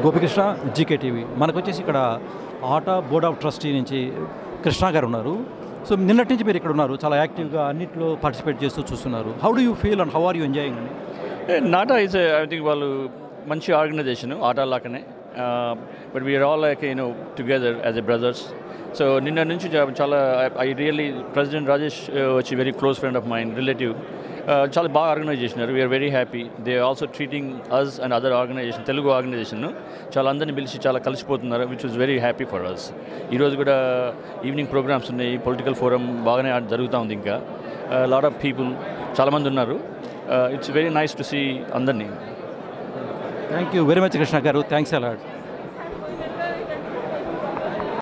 Gopikrishna GK TV మనకు వచ్చేసి ఇక్కడ ఆటా బోర్డ్ ఆఫ్ ట్రస్టీ నుంచి కృష్ణ గారు ఉన్నారు సో నిన్నటి నుంచి మీరు ఇక్కడ ఉన్నారు చాలా యాక్టివ్గా అన్నిట్లో పార్టిసిపేట్ చేస్తూ చూస్తున్నారు how do you feel and how are you enjoying అండి నాటా ఇస్ ఐ థింక్ వాళ్ళు మంచి ఆర్గనైజేషన్ ఆటా లాగానే but we're all like you know together as a brothers so నిన్న నుంచి చా- చాలా I really president Rajesh uh, వచ్చి very close friend of mind relative చాలా బాగా ఆర్గనైజ్ చేసినారు we're very happy they also treating us and other organisation Telugu organisation చాలా అందరిని పిలిచి చాలా కలిసిపోతున్నారు which is very happy for us ఈరోజు కూడా ఈవినింగ్ ప్రోగ్రామ్స్ ఉన్నాయి పొలిటికల్ ఫోరం బాగానే ఆ- జరుగుతూ ఉంది ఇంకా లాట్ ఆఫ్ పీపుల్ చాలామంది ఉన్నారు it's very nice to see అందరినీ thank you very much Krishna garu thanks అలాడ్